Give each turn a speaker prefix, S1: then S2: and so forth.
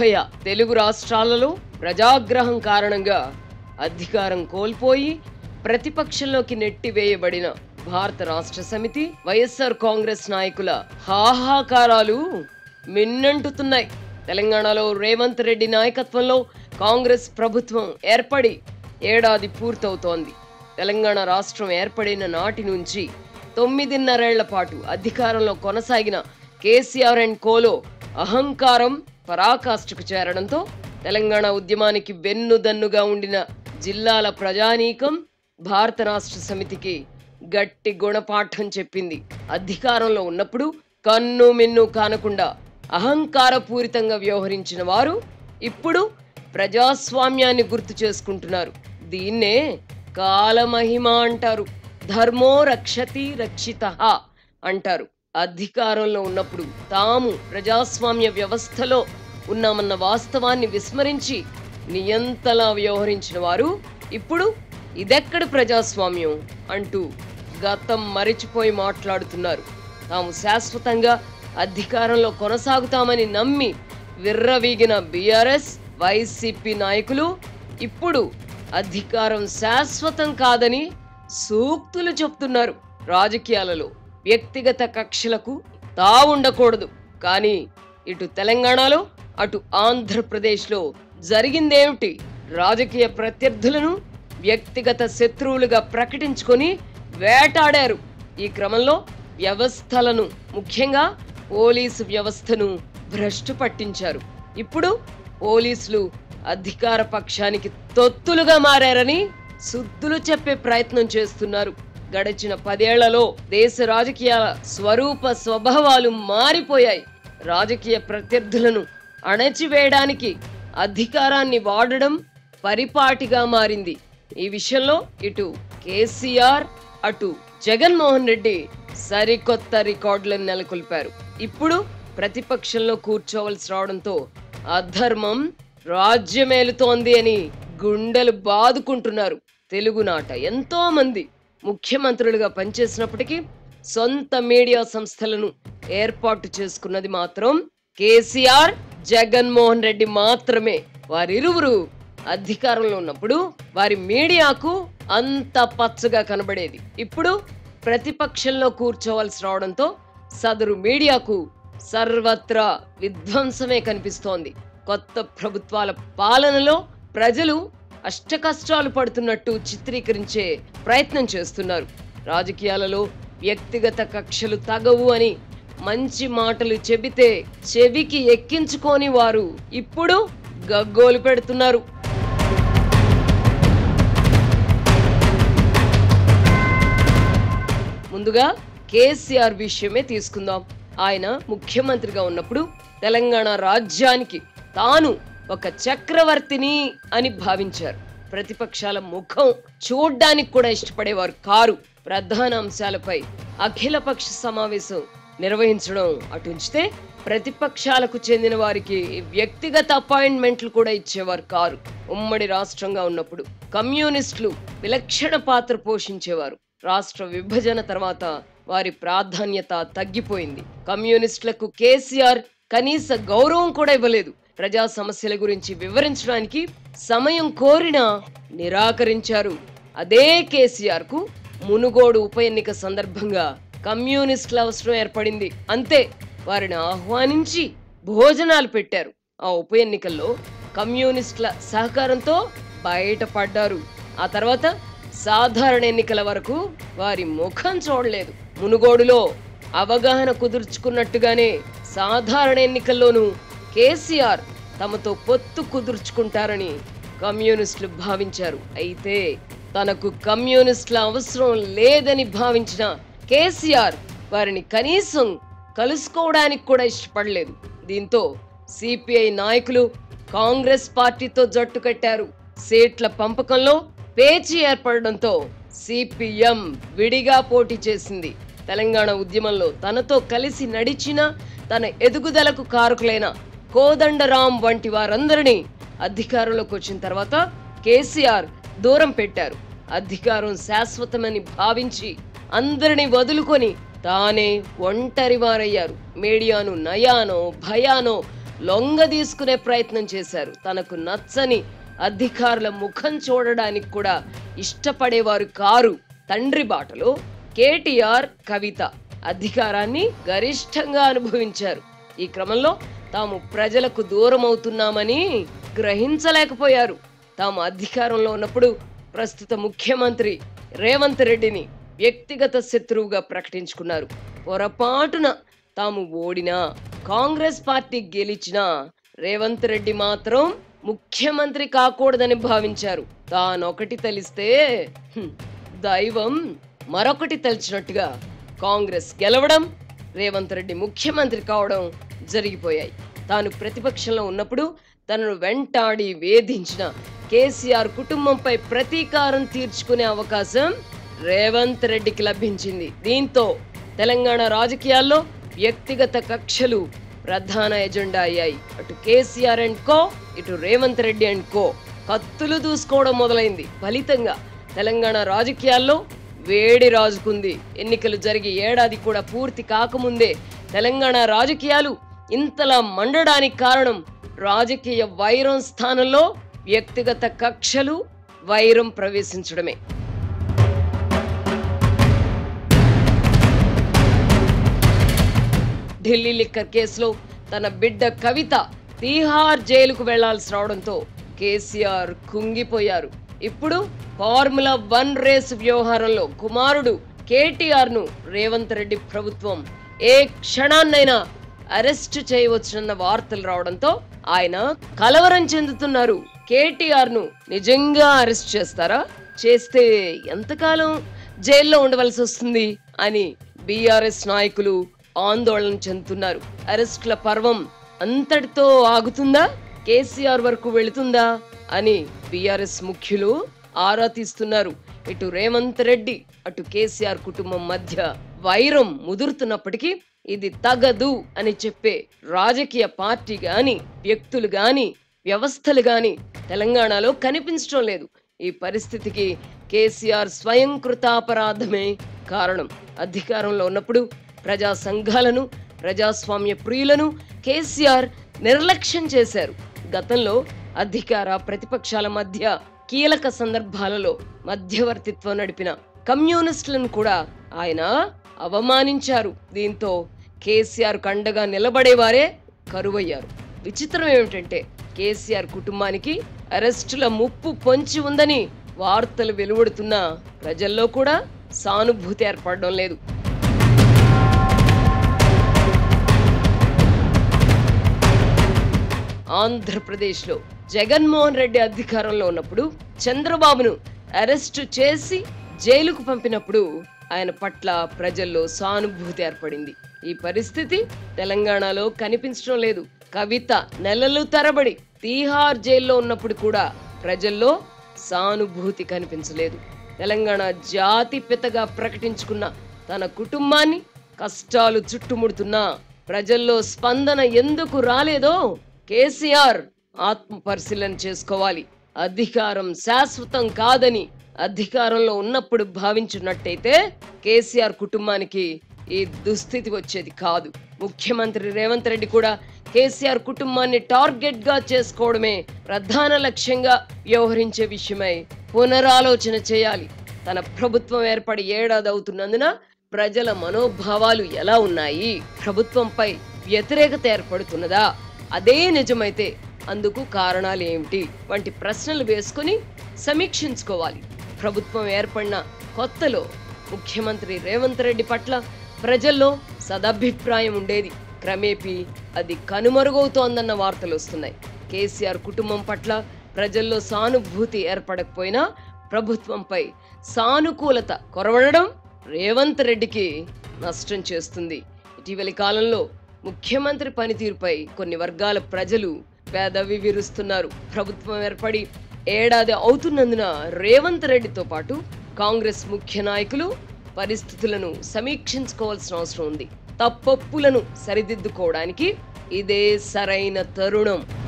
S1: ఉభయ తెలుగు రాష్ట్రాలలో ప్రజాగ్రహం కారణంగా అధికారం కోల్పోయి ప్రతిపక్షంలోకి నెట్టివేయబడిన భారత రాష్ట్ర సమితి వైఎస్ఆర్ కాంగ్రెస్ నాయకుల హాహాకారాలు మిన్నంటుతున్నాయి తెలంగాణలో రేవంత్ రెడ్డి నాయకత్వంలో కాంగ్రెస్ ప్రభుత్వం ఏర్పడి ఏడాది పూర్తవుతోంది తెలంగాణ రాష్ట్రం ఏర్పడిన నాటి నుంచి తొమ్మిదిన్నరేళ్ల పాటు అధికారంలో కొనసాగిన కేసీఆర్ అండ్ కోలో అహంకారం పరాకాష్ఠకు చేరడంతో తెలంగాణ ఉద్యమానికి వెన్నుదన్నుగా ఉండిన జిల్లాల ప్రజానీకం భారత రాష్ట్ర సమితికి గట్టి గుణపాఠం చెప్పింది అధికారంలో ఉన్నప్పుడు కన్ను మిన్ను కానకుండా అహంకారపూరితంగా వ్యవహరించిన వారు ఇప్పుడు ప్రజాస్వామ్యాన్ని గుర్తు చేసుకుంటున్నారు దీన్నే కాలమహిమ అంటారు ధర్మో రక్షతి రక్షిత అంటారు అధికారంలో ఉన్నప్పుడు తాము ప్రజాస్వామ్య వ్యవస్థలో ఉన్నామన్న వాస్తవాన్ని విస్మరించి నియంతలా వ్యవహరించిన వారు ఇప్పుడు ఇదెక్కడి ప్రజాస్వామ్యం అంటూ గతం మరిచిపోయి మాట్లాడుతున్నారు తాము శాశ్వతంగా అధికారంలో కొనసాగుతామని నమ్మి విర్రవీగిన బీఆర్ఎస్ వైసీపీ నాయకులు ఇప్పుడు అధికారం శాశ్వతం కాదని సూక్తులు చెప్తున్నారు రాజకీయాలలో వ్యక్తిగత కక్షలకు తావుండకూడదు కానీ ఇటు తెలంగాణలో అటు ఆంధ్రప్రదేశ్లో జరిగిందేమిటి రాజకీయ ప్రత్యర్థులను వ్యక్తిగత శత్రువులుగా ప్రకటించుకొని వేటాడారు ఈ క్రమంలో వ్యవస్థలను ముఖ్యంగా పోలీసు వ్యవస్థను భ్రష్టు పట్టించారు ఇప్పుడు పోలీసులు అధికార పక్షానికి తొత్తులుగా మారారని శుద్ధులు చెప్పే ప్రయత్నం చేస్తున్నారు గడిచిన పదేళ్లలో దేశ రాజకీయాల స్వరూప స్వభావాలు మారిపోయాయి రాజకీయ ప్రత్యర్థులను అణచివేయడానికి అధికారాన్ని వాడడం పరిపాటిగా మారింది ఈ విషయంలో ఇటు కేసీఆర్ అటు జగన్మోహన్ రెడ్డి సరికొత్త రికార్డులను నెలకొల్పారు ఇప్పుడు ప్రతిపక్షంలో కూర్చోవలసి రావడంతో అధర్మం రాజ్యమేలుతోంది అని గుండెలు బాదుకుంటున్నారు తెలుగునాట ఎంతో మంది ముఖ్యమంత్రులుగా పనిచేసినప్పటికీ సొంత మీడియా సంస్థలను ఏర్పాటు చేసుకున్నది మాత్రం కేసీఆర్ జగన్మోహన్ రెడ్డి మాత్రమే వారిరువురు అధికారంలో ఉన్నప్పుడు వారి మీడియాకు అంత పచ్చగా కనబడేది ఇప్పుడు ప్రతిపక్షంలో కూర్చోవలసి రావడంతో సదరు మీడియాకు సర్వత్రా విధ్వంసమే కనిపిస్తోంది కొత్త ప్రభుత్వాల పాలనలో ప్రజలు అష్టకష్టాలు పడుతున్నట్టు చిత్రీకరించే ప్రయత్నం చేస్తున్నారు రాజకీయాలలో వ్యక్తిగత కక్షలు తగవు అని మంచి మాటలు చెబితే చెవికి ఎక్కించుకోని వారు ఇప్పుడు గగ్గోలు పెడుతున్నారు ముందుగా కేసీఆర్ విషయమే తీసుకుందాం ఆయన ముఖ్యమంత్రిగా ఉన్నప్పుడు తెలంగాణ రాజ్యానికి తాను ఒక చక్రవర్తిని అని భావించారు ప్రతిపక్షాల ముఖం చూడ్డానికి కూడా ఇష్టపడేవారు కారు ప్రధాన అంశాలపై అఖిలపక్ష సమావేశం నిర్వహించడం అటుంచితే ప్రతిపక్షాలకు చెందిన వారికి వ్యక్తిగత అపాయింట్మెంట్లు కూడా ఇచ్చేవారు కారు ఉమ్మడి రాష్ట్రంగా ఉన్నప్పుడు కమ్యూనిస్టులు విలక్షణ పాత్ర పోషించేవారు రాష్ట్ర విభజన తర్వాత వారి ప్రాధాన్యత తగ్గిపోయింది కమ్యూనిస్టులకు కేసీఆర్ కనీస గౌరవం కూడా ఇవ్వలేదు ప్రజా సమస్యల గురించి వివరించడానికి సమయం కోరినా నిరాకరించారు అదే కేసీఆర్ కు మునుగోడు ఉప ఎన్నిక సందర్భంగా కమ్యూనిస్టుల అవసరం ఏర్పడింది అంతే వారిని ఆహ్వానించి భోజనాలు పెట్టారు ఆ ఉప ఎన్నికల్లో కమ్యూనిస్టుల సహకారంతో బయటపడ్డారు ఆ తర్వాత సాధారణ ఎన్నికల వరకు వారి ముఖం చూడలేదు మునుగోడులో అవగాహన కుదుర్చుకున్నట్టుగానే సాధారణ ఎన్నికల్లోనూ కేసీఆర్ తమతో పొత్తు కుదుర్చుకుంటారని కమ్యూనిస్టులు భావించారు అయితే తనకు కమ్యూనిస్టుల అవసరం లేదని భావించిన కేసీఆర్ వారిని కనీసం కలుసుకోవడానికి కూడా ఇష్టపడలేదు దీంతో సిపిఐ నాయకులు కాంగ్రెస్ పార్టీతో జట్టు కట్టారు సీట్ల పంపకంలో పేచీ ఏర్పడడంతో సిపిఎం విడిగా పోటీ చేసింది తెలంగాణ ఉద్యమంలో తనతో కలిసి నడిచిన తన ఎదుగుదలకు కారకులైన కోదండరాం వంటి వారందరినీ అధికారంలోకి వచ్చిన తర్వాత కేసీఆర్ దూరం పెట్టారు అధికారం శాశ్వతమని భావించి అందరిని వదులుకొని తానే ఒంటరి వారయ్యారు మీడియాను నయానో భయానో లొంగ తీసుకునే ప్రయత్నం చేశారు తనకు నచ్చని అధికారుల ముఖం చూడడానికి కూడా ఇష్టపడేవారు కారు తండ్రి బాటలో కేటీఆర్ కవిత అధికారాన్ని గరిష్టంగా అనుభవించారు ఈ క్రమంలో తాము ప్రజలకు దూరం అవుతున్నామని గ్రహించలేకపోయారు తాము అధికారంలో ఉన్నప్పుడు ప్రస్తుత ముఖ్యమంత్రి రేవంత్ రెడ్డిని వ్యక్తిగత శత్రువుగా ప్రకటించుకున్నారు పొరపాటున తాము ఓడినా కాంగ్రెస్ పార్టీ గెలిచినా రేవంత్ రెడ్డి మాత్రం ముఖ్యమంత్రి కాకూడదని భావించారు తానొకటి తెలిస్తే హ్మ్, దైవం మరొకటి తలిచినట్టుగా కాంగ్రెస్ గెలవడం రేవంత్ రెడ్డి ముఖ్యమంత్రి కావడం జరిగిపోయాయి తాను ప్రతిపక్షంలో ఉన్నప్పుడు తనను వెంటాడి వేధించిన కేసీఆర్ కుటుంబంపై ప్రతీకారం తీర్చుకునే అవకాశం రేవంత్ రెడ్డికి లభించింది దీంతో తెలంగాణ రాజకీయాల్లో వ్యక్తిగత కక్షలు ప్రధాన ఎజెండా అయ్యాయి అటు కేసీఆర్ అండ్ కో ఇటు రేవంత్ రెడ్డి అండ్ కో కత్తులు దూసుకోవడం మొదలైంది ఫలితంగా తెలంగాణ రాజకీయాల్లో వేడి రాజుకుంది ఎన్నికలు జరిగి ఏడాది కూడా పూర్తి కాకముందే తెలంగాణ రాజకీయాలు ఇంతలా మండడానికి కారణం రాజకీయ వైరం స్థానంలో వ్యక్తిగత కక్షలు వైరం ప్రవేశించడమే ఢిల్లీ లిక్కర్ కేసులో తన బిడ్డ కవిత తీహార్ జైలుకు వెళ్లాల్సి రావడంతో కేసీఆర్ కుంగిపోయారు ఇప్పుడు ఫార్ములా వన్ రేస్ వ్యవహారంలో కుమారుడు కేటీఆర్ ను రేవంత్ రెడ్డి ప్రభుత్వం ఏ క్షణాన్నైనా అరెస్ట్ చేయవచ్చునన్న వార్తలు రావడంతో ఆయన కలవరం చెందుతున్నారు కేటీఆర్ ను నిజంగా అరెస్ట్ చేస్తారా చేస్తే ఎంతకాలం జైల్లో ఉండవలసి వస్తుంది అని బీఆర్ఎస్ నాయకులు ఆందోళన చెందుతున్నారు అరెస్టుల పర్వం అంతటితో ఆగుతుందా కేసీఆర్ వరకు వెళుతుందా అని బీఆర్ఎస్ ముఖ్యులు ఆరా తీస్తున్నారు ఇటు రేవంత్ రెడ్డి అటు కేసీఆర్ కుటుంబం మధ్య వైరం ముదురుతున్నప్పటికీ ఇది తగదు అని చెప్పే రాజకీయ పార్టీ గాని వ్యక్తులు గాని వ్యవస్థలు గాని తెలంగాణలో కనిపించడం లేదు ఈ పరిస్థితికి కేసీఆర్ స్వయం కృతాపరాధమే కారణం అధికారంలో ఉన్నప్పుడు ప్రజా సంఘాలను ప్రజాస్వామ్య ప్రియులను కేసీఆర్ నిర్లక్ష్యం చేశారు గతంలో అధికార ప్రతిపక్షాల మధ్య కీలక సందర్భాలలో మధ్యవర్తిత్వం నడిపిన కమ్యూనిస్టులను కూడా ఆయన అవమానించారు దీంతో కేసీఆర్ కండగా నిలబడేవారే కరువయ్యారు విచిత్రం ఏమిటంటే కేసీఆర్ కుటుంబానికి అరెస్టుల ముప్పు పొంచి ఉందని వార్తలు వెలువడుతున్నా ప్రజల్లో కూడా సానుభూతి ఏర్పడడం లేదు ఆంధ్రప్రదేశ్లో జగన్మోహన్ రెడ్డి అధికారంలో ఉన్నప్పుడు చంద్రబాబును అరెస్టు చేసి జైలుకు పంపినప్పుడు ఆయన పట్ల ప్రజల్లో సానుభూతి ఏర్పడింది ఈ పరిస్థితి తెలంగాణలో కనిపించడం లేదు కవిత నెలలు తరబడి తీహార్ జైల్లో ఉన్నప్పుడు కూడా ప్రజల్లో సానుభూతి కనిపించలేదు తెలంగాణ జాతి పితగా ప్రకటించుకున్న తన కుటుంబాన్ని కష్టాలు చుట్టుముడుతున్నా ప్రజల్లో స్పందన ఎందుకు రాలేదో కేసీఆర్ ఆత్మ పరిశీలన చేసుకోవాలి అధికారం శాశ్వతం కాదని అధికారంలో ఉన్నప్పుడు భావించున్నట్టయితే కేసీఆర్ కుటుంబానికి ఈ దుస్థితి వచ్చేది కాదు ముఖ్యమంత్రి రేవంత్ రెడ్డి కూడా కేసీఆర్ కుటుంబాన్ని టార్గెట్ గా చేసుకోవడమే ప్రధాన లక్ష్యంగా వ్యవహరించే విషయమై పునరాలోచన చేయాలి తన ప్రభుత్వం ఏర్పడి ఏడాది అవుతున్నందున ప్రజల మనోభావాలు ఎలా ఉన్నాయి ప్రభుత్వంపై వ్యతిరేకత ఏర్పడుతున్నదా అదే నిజమైతే అందుకు కారణాలు ఏమిటి వంటి ప్రశ్నలు వేసుకుని సమీక్షించుకోవాలి ప్రభుత్వం ఏర్పడిన కొత్తలో ముఖ్యమంత్రి రేవంత్ రెడ్డి పట్ల ప్రజల్లో సదభిప్రాయం ఉండేది క్రమేపీ అది కనుమరుగవుతోందన్న వార్తలు వస్తున్నాయి కేసీఆర్ కుటుంబం పట్ల ప్రజల్లో సానుభూతి ఏర్పడకపోయినా ప్రభుత్వంపై సానుకూలత కొరవడడం రేవంత్ రెడ్డికి నష్టం చేస్తుంది ఇటీవలి కాలంలో ముఖ్యమంత్రి పనితీరుపై కొన్ని వర్గాల ప్రజలు పేదవి విరుస్తున్నారు ప్రభుత్వం ఏర్పడి ఏడాది అవుతున్నందున రేవంత్ రెడ్డితో పాటు కాంగ్రెస్ ముఖ్య నాయకులు పరిస్థితులను సమీక్షించుకోవాల్సిన అవసరం ఉంది తప్పొప్పులను సరిదిద్దుకోవడానికి ఇదే సరైన తరుణం